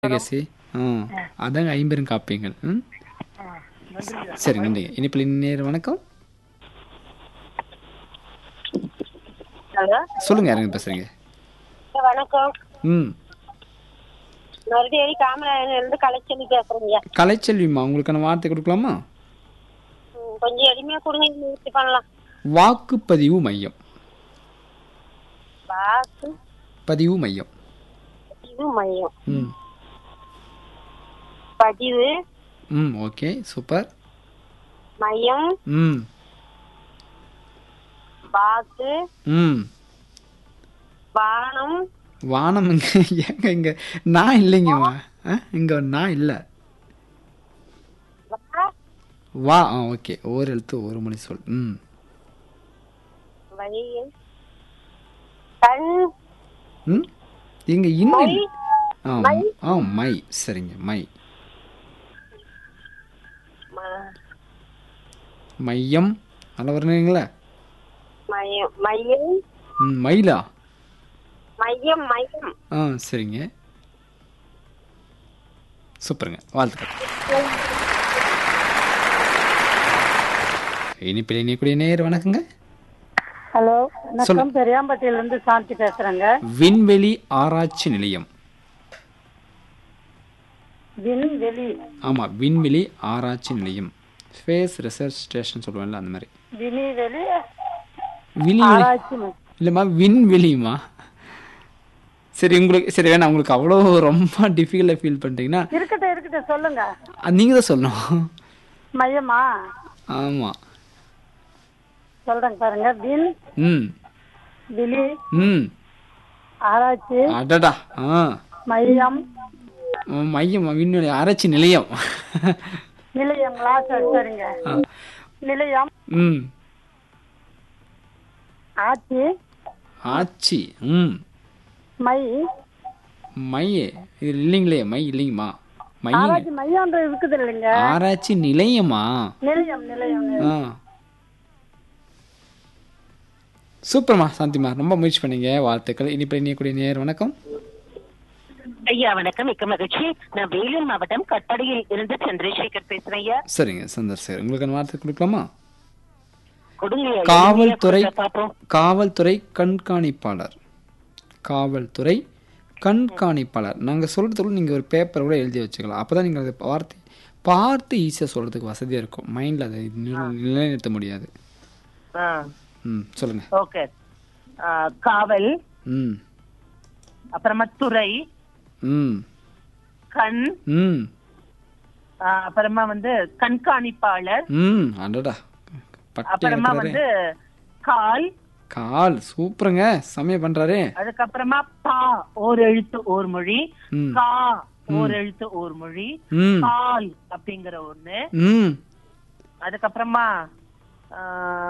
அழகேசி ஆ அதாங்க ஐம்பெரும் காப்பியங்கள் ம் சரி நன்றிங்க இனிப்பில் நேர் வணக்கம் ஹலோ சொல்லுங்க யாருங்க பேசுறீங்க வணக்கம் ம் மறுபடியும் காமராஜர்ல இருந்து கலைச்செல்வி பேசுறேங்க கலைச்செல்விம்மா உங்களுக்கான வார்த்தை கொடுக்கலாமா ம், கொஞ்சம் எளிமையா கொடுங்க நிவர்த்தி பண்ணலாம் வாக்குப்பதிவு மையம் வாக்கு பதிவு மையம் பதிவு மையம் ம் பதிவு ம் ஓகே சூப்பர் மையம் ம் வாக்கு ம் வானம் வானம் இங்க ஏங்க இங்க நான் இல்லைங்கம்மா ஆ இங்க நான் இல்லை வா- வா ஆ ஓகே ஒரு எழுத்து ஒரு மணி சொல் ம் வழி கண் ம் இங்க இன்னும் மை ஆ ஆ மை சரிங்க மை ம- மையம் நல்லா வரணுங்களா மையம் மையம் ம் மயிலா மையம் மையம் ஆ சரிங்க சூப்பருங்க வாழ்த்துக்கள் இனிப்பில் இனிக்கூடிய நேர் வணக்கங்க ஹலோ வணக்கம் பெரியாம்பட்டியில இருந்து சாந்தி பேசுறேங்க விண்வெளி ஆராய்ச்சி நிலையம் விண்வெளி ஆமாம் விண்வெளி ஆராய்ச்சி நிலையம் ஸ்பேஸ் ரிசர்ச் ஸ்டேஷன் சொல்லுவேன்ல அந்த மாதிரி விண்வெளி விண்வெளி ஆராய்ச்சி மையம். இல்லைம்மா விண்வெளியுமா சரி உங்களுக்கு சரி வேணாம் உங்களுக்கு அவ்வளோ ரொம்ப டிஃபிகல்ட்டாக ஃபீல் பண்ணிட்டீங்கன்னா இருக்கட்டும் இருக்கட்டும் சொல்லுங்க நீங்கள் தான் சொல்லணும் மையமா ஆமாம் சொல்றேங்க பாருங்க விண் ம் வெளி ம் ஆராய்ச்சி அடடா ஆ மையம் உம், மையம் விண்வெளி ஆராய்ச்சி நிலையம் நிலையங்களா சரி சரிங்க ஆ. நிலையம் ம் ஆட்சி ஆட்சி ம் மை மையே இது இல்லைங்களே மை இல்லைங்கம்மா மையங்க ஆராய்ச்சி மையம்ன்ற இருக்குது இல்லைங்க ஆராய்ச்சி நிலையமா நிலையம் நிலையம் ஆ சூப்பர்மா சாந்திமா ரொம்ப முயற்சி பண்ணீங்க வாழ்த்துக்கள் இனிப்பு இனியக்கூடிய நேர் வணக்கம் ஐயா வணக்கம் மிக்க மகிழ்ச்சி நான் வேலூர் மாவட்டம் கட்படியில் இருந்து சந்திரசேகர் பேசுறேன் ஐயா சரிங்க சந்தர் சார் உங்களுக்கு வார்த்தை கொடுக்கலாமா கொடுங்க ஐயா, காவல்துறை எளிமையா கொடுங்க பாப்போம் காவல்துறை கண்காணிப்பாளர் காவல்துறை கண்காணிப்பாளர் நாங்கள் சொல்கிறதுக்குள்ள நீங்கள் ஒரு பேப்பர் கூட எழுதி வச்சுக்கலாம் அப்போ தான் நீங்கள் அதை வார்த்தை பார்த்து ஈஸியாக சொல்கிறதுக்கு வசதியாக இருக்கும் மைண்டில் அதை நில- நிலைநிறுத்த முடியாது ஆ, ம் சொல்லுங்கள் ஓகே ஆ, காவல் ம் அப்புறமா துறை ம் கண் ம் ஆ, அப்புறமா வந்து கண்காணிப்பாளர் ம் அடடா பட்டை அப்புறமா கட்டுறாரே. வந்து கால் கால் சூப்பருங்க செம்மையா பண்றாரே அதுக்கப்புறமா பா ஓர் எழுத்து ஓர் மொழி ம் கா ஓர் எழுத்து ஓர் மொழி ம் கால் அப்படிங்கிற ஒண்ணு ம் அதுக்கப்புறமா ஆ,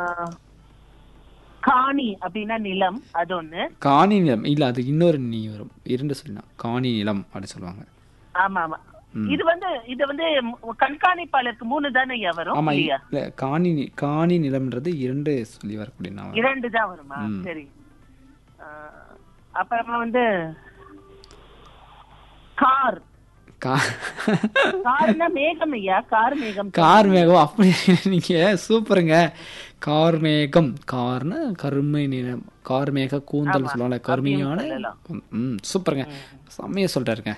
காணி அப்படின்னா நிலம் அது ஒண்ணு காணி நிலம் இல்ல அது இன்னொரு நீ வரும் இரண்டு சொல்லலாம் காணி நிலம் அப்படி சொல்லுவாங்க ஆமா ஆமா ம். இது வந்து இது வந்து மு- கண்காணிப்பாளருக்கு மூணு தானே ஐயா வரும் ஆமா இல்லையா இல்ல காணி நி- காணி நிலம்ன்றது இரண்டு சொல்லி வரக்கூடிய நான் இரண்டு தான் வருமா ம். சரி ஆ, அப்புறமா வந்து கார் கா கார்னா மேகம் ஐயா கார் மேகம் கார் மேகம் அப்படி நீங்க சூப்பருங்க கார் மேகம் கார்னா கருமை நிலம் கார் மேக கூந்தல் ஆமா, சொல்லுவாங்க அப்படியும் கருமையான சொல்லலாம். ம் சூப்பருங்க செம்மையா சொல்லிட்டாருங்க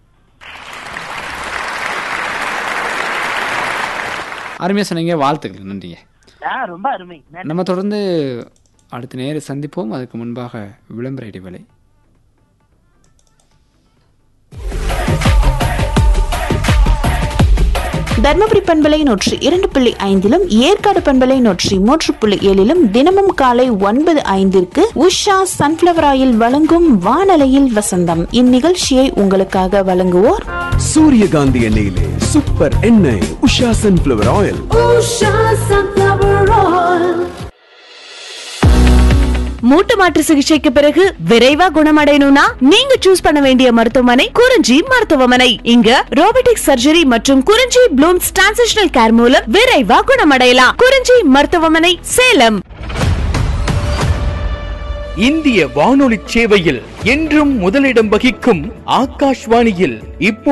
அருமையா சொன்னீங்க வாழ்த்துக்கள் நன்றிங்க ஆ, ரொம்ப அருமை நன்றி. நம்ம தொடர்ந்து அடுத்த நேரம் சந்திப்போம் அதுக்கு முன்பாக விளம்பர இடைவேளை தர்மபுரி பண்பலை நூற்றி இரண்டு புள்ளி ஐந்திலும் ஏற்காடு பண்பலை நூற்றி மூன்று புள்ளி ஏழிலும் தினமும் காலை ஒன்பது ஐந்திற்கு உஷா சன்ஃபிளவர் ஆயில் வழங்கும் வானலையில் வசந்தம் இந்நிகழ்ச்சியை உங்களுக்காக வழங்குவோர் சூரியகாந்தி எண்ணெயிலே சூப்பர் எண்ணெய் உஷா சன்ஃபிளவர் ஆயில் மூட்டு மாற்று சிகிச்சைக்கு பிறகு விரைவா குணமடையணும்னா நீங்க சூஸ் பண்ண வேண்டிய மருத்துவமனை குறிஞ்சி மருத்துவமனை இங்க ரோபோட்டிக் சர்ஜரி மற்றும் குறிஞ்சி ப்ளூம்ஸ் டிரான்சிஷனல் கேர் மூலம் விரைவா குணமடையலாம் குறிஞ்சி மருத்துவமனை சேலம் இந்திய வானொலி சேவையில் என்றும் முதலிடம் வகிக்கும் ஆகாஷ்வாணியில் இப்போ